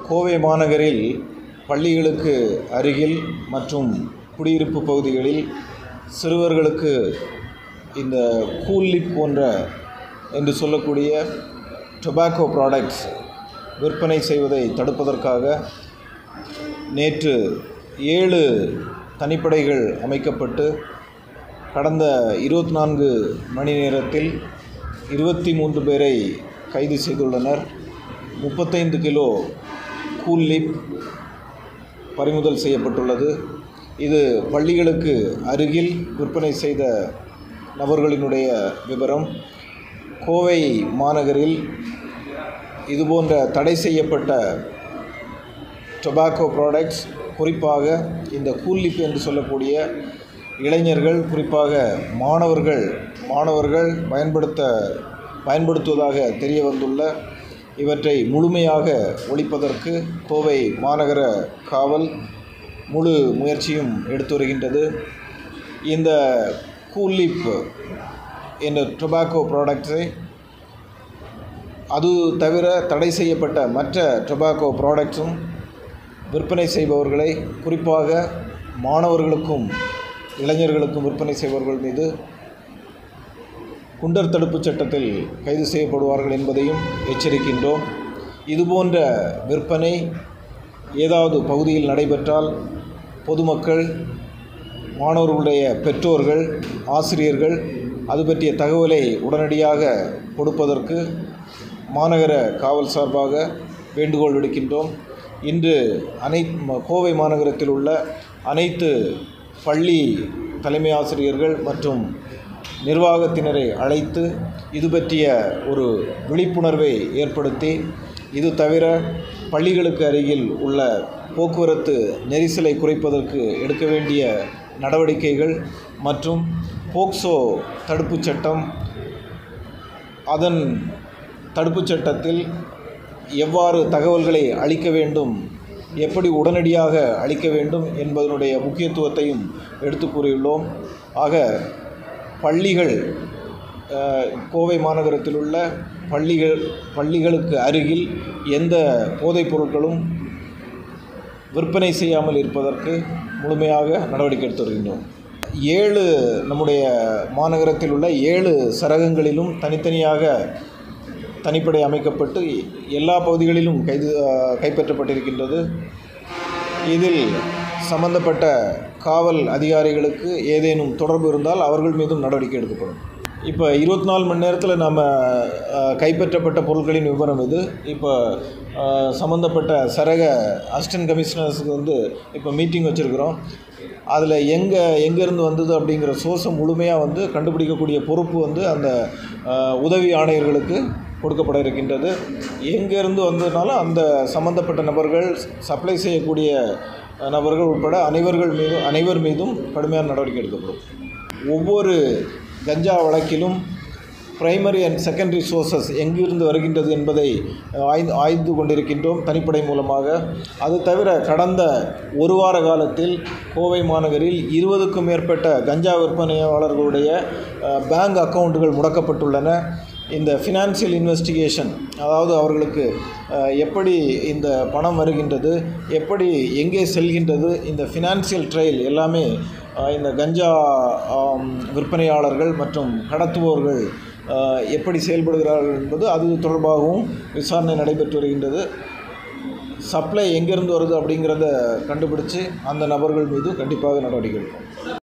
கோவை மாநகரில் பள்ளிகளுக்கு அருகில் மற்றும் குடியிருப்பு பகுதிகளில் சிறுவர்களுக்கு இந்த கூலிப் போன்ற என்று சொல்லக்கூடிய டொபாக்கோ ப்ராடக்ட்ஸ் விற்பனை செய்வதை தடுப்பதற்காக நேற்று ஏழு தனிப்படைகள் அமைக்கப்பட்டு கடந்த இருபத்தி நான்கு மணி நேரத்தில் இருபத்தி மூன்று பேரை கைது செய்துள்ளனர் முப்பத்தைந்து கிலோ கூலிப் பறிமுதல் செய்யப்பட்டுள்ளது இது பள்ளிகளுக்கு அருகில் விற்பனை செய்த நபர்களினுடைய விவரம் கோவை மாநகரில் இதுபோன்ற தடை செய்யப்பட்ட டொபாக்கோ ப்ராடக்ட்ஸ் குறிப்பாக இந்த கூலிப் என்று சொல்லக்கூடிய இளைஞர்கள் குறிப்பாக மாணவர்கள் மாணவர்கள் பயன்படுத்த பயன்படுத்துவதாக தெரிய வந்துள்ள இவற்றை முழுமையாக ஒழிப்பதற்கு கோவை மாநகர காவல் முழு முயற்சியும் எடுத்து வருகின்றது இந்த கூலிப் என்ற டொபாக்கோ ப்ராடக்ட்ஸை அது தவிர தடை செய்யப்பட்ட மற்ற டொபாக்கோ ப்ராடக்ட்ஸும் விற்பனை செய்பவர்களை குறிப்பாக மாணவர்களுக்கும் இளைஞர்களுக்கும் விற்பனை செய்பவர்கள் மீது குண்டர் தடுப்புச் சட்டத்தில் கைது செய்யப்படுவார்கள் என்பதையும் எச்சரிக்கின்றோம் இதுபோன்ற விற்பனை ஏதாவது பகுதியில் நடைபெற்றால் பொதுமக்கள் மாணவர்களுடைய பெற்றோர்கள் ஆசிரியர்கள் அது பற்றிய தகவலை உடனடியாக கொடுப்பதற்கு மாநகர காவல் சார்பாக வேண்டுகோள் விடுக்கின்றோம் இன்று அனை கோவை மாநகரத்தில் உள்ள அனைத்து பள்ளி தலைமை ஆசிரியர்கள் மற்றும் நிர்வாகத்தினரை அழைத்து இது பற்றிய ஒரு விழிப்புணர்வை ஏற்படுத்தி இது தவிர பள்ளிகளுக்கு அருகில் உள்ள போக்குவரத்து நெரிசலை குறைப்பதற்கு எடுக்க வேண்டிய நடவடிக்கைகள் மற்றும் போக்சோ தடுப்புச் சட்டம் அதன் தடுப்புச் சட்டத்தில் எவ்வாறு தகவல்களை அளிக்க வேண்டும் எப்படி உடனடியாக அளிக்க வேண்டும் என்பதனுடைய முக்கியத்துவத்தையும் எடுத்து கூறியுள்ளோம் ஆக பள்ளிகள் அஹ், கோவை மாநகரத்தில் உள்ள பள்ளிகள் பள்ளிகளுக்கு அருகில் எந்த போதைப் பொருட்களும் விற்பனை செய்யாமல் இருப்பதற்கு முழுமையாக நடவடிக்கை எடுத்து வருகின்றோம் ஏழு நம்முடைய மாநகரத்தில் உள்ள ஏழு சரகங்களிலும் தனித்தனியாக தனிப்படை அமைக்கப்பட்டு எல்லா பகுதிகளிலும் கைது அஹ், கைப்பற்றப்பட்டிருக்கின்றது இதில் சம்பந்தப்பட்ட காவல் அதிகாரிகளுக்கு ஏதேனும் தொடர்பு இருந்தால் அவர்கள் மீதும் நடவடிக்கை எடுக்கப்படும் இப்போ இருபத்தி நாலு மணி நேரத்தில் நம்ம அஹ், கைப்பற்றப்பட்ட பொருட்களின் விவரம் இது இப்போ அஹ், சம்மந்தப்பட்ட சரக அசிஸ்டன்ட் கமிஷனர்ஸுக்கு வந்து இப்போ மீட்டிங் வச்சுருக்கிறோம் அதில் எங்கே எங்கேருந்து வந்தது அப்படிங்கிற சோர்ஸை முழுமையாக வந்து கண்டுபிடிக்கக்கூடிய பொறுப்பு வந்து அந்த அஹ், உதவி ஆணையர்களுக்கு கொடுக்கப்பட இருக்கின்றது எங்கேருந்து வந்ததுனாலும் அந்த சம்பந்தப்பட்ட நபர்கள் சப்ளை செய்யக்கூடிய அஹ், நபர்கள் உட்பட அனைவர்கள் மீதும் அனைவர் மீதும் கடுமையான நடவடிக்கை எடுக்கப்படும் ஒவ்வொரு கஞ்சா வழக்கிலும் பிரைமரி அண்ட் செகண்டரி சோர்சஸ் எங்கிருந்து வருகின்றது என்பதை அஹ், ஆய்ந்து ஆய்ந்து கொண்டிருக்கின்றோம் தனிப்படை மூலமாக அது தவிர கடந்த ஒரு வார காலத்தில் கோவை மாநகரில் இருபதுக்கும் மேற்பட்ட கஞ்சா விற்பனையாளர்களுடைய அஹ், பேங்க் அக்கவுண்டுகள் முடக்கப்பட்டுள்ளன இந்த ஃபினான்சியல் இன்வெஸ்டிகேஷன் அதாவது அவர்களுக்கு அஹ், எப்படி இந்த பணம் வருகின்றது எப்படி எங்கே செல்கின்றது இந்த ஃபினான்சியல் ட்ரையல் எல்லாமே அஹ், இந்த கஞ்சா ஆம், விற்பனையாளர்கள் மற்றும் கடத்துபவர்கள் அஹ், எப்படி செயல்படுகிறார்கள் என்பது அது தொடர்பாகவும் விசாரணை நடைபெற்று வருகின்றது சப்ளை எங்கேருந்து வருது அப்படிங்கிறத கண்டுபிடிச்சு அந்த நபர்கள் மீது கண்டிப்பாக நடவடிக்கை எடுக்கும்